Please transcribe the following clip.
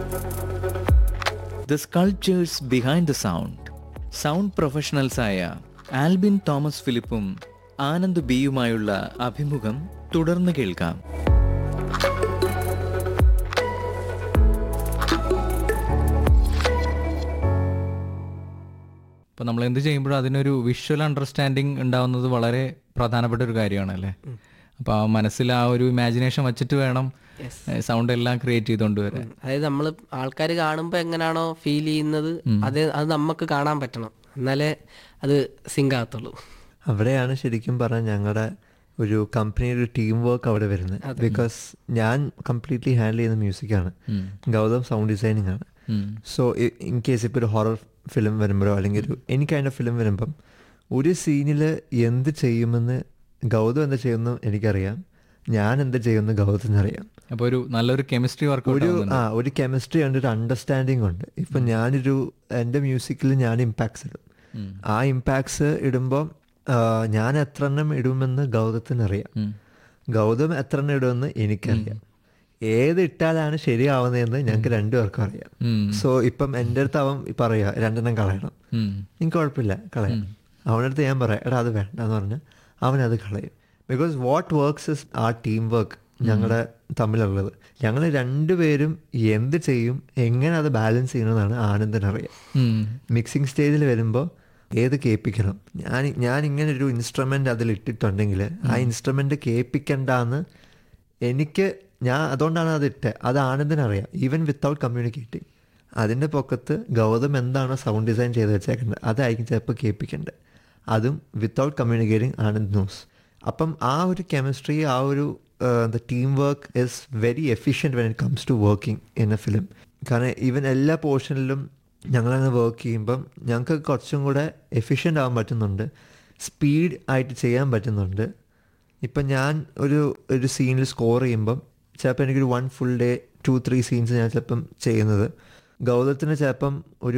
the sculptures behind the sound sound പ്രൊഫഷണൽസായ ആൽബിൻ തോമസ് ഫിലിപ്പും ആനന്ദ് ബിയുമായുള്ള അഭിമുഖം തുടർന്ന് കേൾക്കാം അപ്പോൾ നമ്മൾ എന്ത് ചെയ്യുമ്പോഴും അതിനൊരു വിഷ്വൽ അണ്ടർസ്റ്റാൻഡിങ് ഉണ്ടാവുന്നത് വളരെ പ്രധാനപ്പെട്ട ഒരു കാര്യമാണ് അല്ലേ അപ്പോൾ ആ മനസ്സിൽ ആ ഒരു ഇമാജിനേഷൻ വെച്ചിട്ട് വേണം സൗണ്ട് എല്ലാം ക്രിയേറ്റ് ചെയ്തുകൊണ്ട് വരാൻ അതായത് നമ്മൾ ആൾക്കാർ കാണുമ്പോൾ എങ്ങനെയാണോ ഫീൽ ചെയ്യുന്നത് അത് അത് നമുക്ക് കാണാൻ പറ്റണം എന്നാലേ അത് സിങ്ക് ആകത്തുള്ളൂ അവിടെയാണ് ശരിക്കും പറഞ്ഞാൽ ഞങ്ങളുടെ ഒരു കമ്പനി ഒരു ടീം വർക്ക് അവിടെ വരുന്നത് ബിക്കോസ് ഞാൻ കംപ്ലീറ്റ്ലി ഹാൻഡിൽ ചെയ്യുന്ന മ്യൂസിക്കാണ് ഗൗതം സൗണ്ട് ഡിസൈനിങ് ആണ് സോ ഇൻ കേസ് ഇപ്പോൾ ഒരു ഹൊറർ ഫിലിം വരുമ്പോഴോ അല്ലെങ്കിൽ ഒരു എനി കൈൻഡ് ഓഫ് ഫിലിം വരുമ്പം ഒരു സീനിൽ എന്ത് ചെയ്യുമെന്ന് ഗൗതം എന്ത് ചെയ്യുമെന്ന് എനിക്കറിയാം ഞാൻ എന്ത് ചെയ്യുമെന്ന് ഗൗതത്തിന് അറിയാം അപ്പോൾ ഒരു നല്ലൊരു കെമിസ്ട്രി വർക്ക് ഒരു ആ ഒരു കെമിസ്ട്രി ഉണ്ട് ഒരു അണ്ടർസ്റ്റാൻഡിങ് ഉണ്ട് ഇപ്പൊ ഞാനൊരു എൻ്റെ മ്യൂസിക്കിൽ ഞാൻ ഇമ്പാക്ട്സ് ഇടും ആ ഇമ്പാക്ട്സ് ഇടുമ്പോൾ ഞാൻ എത്ര എണ്ണം ഇടുമെന്ന് ഗൗതത്തിന് അറിയാം ഗൗതം എത്ര എണ്ണം ഇടുമെന്ന് എനിക്കറിയാം ഏത് ഇട്ടാലാണ് ശരിയാവുന്നതെന്ന് ഞങ്ങൾക്ക് രണ്ടുപേർക്കും അറിയാം സോ ഇപ്പം എൻ്റെ അടുത്ത് അവൻ പറയാ രണ്ടെണ്ണം കളയണം എനിക്ക് കുഴപ്പമില്ല കളയാം അവനടുത്ത് ഞാൻ പറയാം എടാ അത് വേണ്ട എന്ന് പറഞ്ഞാൽ അവനത് കളയും because what works is uh team work ഞങ്ങളുടെ തമ്മിലുള്ളത് ഞങ്ങൾ രണ്ടുപേരും എന്ത് ചെയ്യും എങ്ങനെ അത് ബാലൻസ് ചെയ്യണമെന്നാണ് ആനന്ദനറിയാം മിക്സിംഗ് സ്റ്റേജിൽ വരുമ്പോൾ ഏത് കേൾപ്പിക്കണം ഞാൻ ഞാൻ ഇങ്ങനെ ഒരു ഇൻസ്ട്രുമെൻ്റ് അതിൽ ഇട്ടിട്ടുണ്ടെങ്കിൽ ആ ഇൻസ്ട്രുമെൻ്റ് കേൾപ്പിക്കണ്ടെന്ന് എനിക്ക് ഞാൻ അതുകൊണ്ടാണ് അത് ഇട്ടത് അത് ആനന്ദനറിയാം ഈവൻ വിത്തൗട്ട് കമ്മ്യൂണിക്കേറ്റിംഗ് അതിൻ്റെ പൊക്കത്ത് ഗൗതം എന്താണോ സൗണ്ട് ഡിസൈൻ ചെയ്ത് വെച്ചേക്കേണ്ടത് അതായിരിക്കും ചിലപ്പോൾ കേൾപ്പിക്കേണ്ടത് അതും വിത്തൗട്ട് കമ്മ്യൂണിക്കേറ്റിംഗ് ആനന്ദ് നോസ് അപ്പം ആ ഒരു കെമിസ്ട്രി ആ ഒരു the team work is very efficient when it comes to working in a film കാരണം ഈവൻ എല്ലാ പോർഷനിലും ഞങ്ങളങ്ങനെ വർക്ക് ചെയ്യുമ്പം ഞങ്ങൾക്ക് കുറച്ചും കൂടെ എഫിഷ്യൻ്റ് ആവാൻ പറ്റുന്നുണ്ട് സ്പീഡ് ആയിട്ട് ചെയ്യാൻ പറ്റുന്നുണ്ട് ഇപ്പം ഞാൻ ഒരു ഒരു സീനിൽ സ്കോർ ചെയ്യുമ്പം ചിലപ്പോൾ എനിക്കൊരു one full day two three scenes ഞാൻ ചിലപ്പം ചെയ്യുന്നത് ഗൗതത്തിന് ചിലപ്പം ഒരു